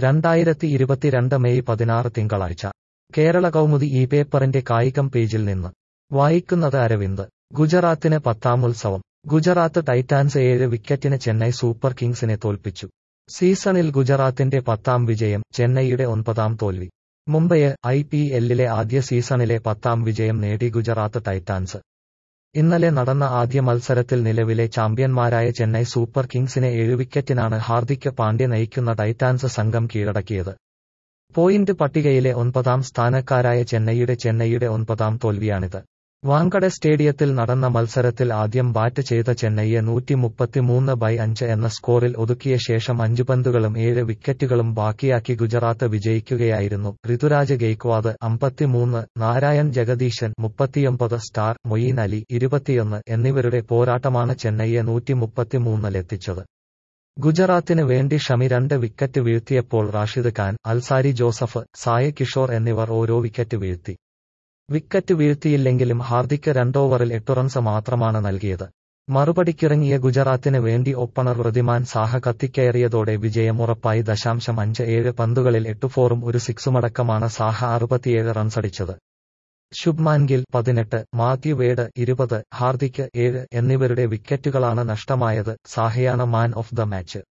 രണ്ടായിരത്തി ഇരുപത്തിരണ്ട് മെയ് പതിനാറ് തിങ്കളാഴ്ച കേരള കൗമുദി ഈ പേപ്പറിന്റെ കായികം പേജിൽ നിന്ന് വായിക്കുന്നത് അരവിന്ദ് ഗുജറാത്തിന് പത്താം ഉത്സവം ഗുജറാത്ത് ടൈറ്റാൻസ് ഏഴ് വിക്കറ്റിന് ചെന്നൈ സൂപ്പർ കിങ്സിനെ തോൽപ്പിച്ചു സീസണിൽ ഗുജറാത്തിന്റെ പത്താം വിജയം ചെന്നൈയുടെ ഒൻപതാം തോൽവി മുംബൈ ഐ പി എല്ലിലെ ആദ്യ സീസണിലെ പത്താം വിജയം നേടി ഗുജറാത്ത് ടൈറ്റാൻസ് ഇന്നലെ നടന്ന ആദ്യ മത്സരത്തിൽ നിലവിലെ ചാമ്പ്യന്മാരായ ചെന്നൈ സൂപ്പർ കിങ്സിനെ ഏഴ് വിക്കറ്റിനാണ് ഹാർദിക് പാണ്ഡ്യ നയിക്കുന്ന ടൈറ്റാൻസ് സംഘം കീഴടക്കിയത് പോയിന്റ് പട്ടികയിലെ ഒൻപതാം സ്ഥാനക്കാരായ ചെന്നൈയുടെ ചെന്നൈയുടെ ഒൻപതാം തോൽവിയാണിത് വാങ്കഡെ സ്റ്റേഡിയത്തിൽ നടന്ന മത്സരത്തിൽ ആദ്യം ബാറ്റ് ചെയ്ത ചെന്നൈയെ നൂറ്റി മുപ്പത്തിമൂന്ന് ബൈ അഞ്ച് എന്ന സ്കോറിൽ ഒതുക്കിയ ശേഷം അഞ്ചു പന്തുകളും ഏഴ് വിക്കറ്റുകളും ബാക്കിയാക്കി ഗുജറാത്ത് വിജയിക്കുകയായിരുന്നു ഋതുരാജ് ഗെയ്ക്വാദ് അമ്പത്തിമൂന്ന് നാരായൺ ജഗദീശൻ മുപ്പത്തിയൊമ്പത് സ്റ്റാർ മൊയ്യീൻ അലി ഇരുപത്തിയൊന്ന് എന്നിവരുടെ പോരാട്ടമാണ് ചെന്നൈയെ നൂറ്റി മുപ്പത്തിമൂന്നിലെത്തിച്ചത് ഗുജറാത്തിന് വേണ്ടി ഷമി രണ്ട് വിക്കറ്റ് വീഴ്ത്തിയപ്പോൾ റാഷിദ് ഖാൻ അൽസാരി ജോസഫ് സായ കിഷോർ എന്നിവർ ഓരോ വിക്കറ്റ് വീഴ്ത്തി വിക്കറ്റ് വീഴ്ത്തിയില്ലെങ്കിലും ഹാർദിക്ക് രണ്ടോവറിൽ എട്ട് റൺസ് മാത്രമാണ് നൽകിയത് മറുപടിക്കിറങ്ങിയ ഗുജറാത്തിന് വേണ്ടി ഓപ്പണർ വൃതിമാൻ സാഹ കത്തിക്കയറിയതോടെ വിജയം ഉറപ്പായി ദശാംശം അഞ്ച് ഏഴ് പന്തുകളിൽ എട്ട് ഫോറും ഒരു സിക്സുമടക്കമാണ് സാഹ അറുപത്തിയേഴ് റൺസടിച്ചത് ശുഭ്മാൻ ഗിൽ പതിനെട്ട് മാത്യു വേഡ് ഇരുപത് ഹാർദിക്ക് ഏഴ് എന്നിവരുടെ വിക്കറ്റുകളാണ് നഷ്ടമായത് സാഹയാണ് മാൻ ഓഫ് ദ മാച്ച്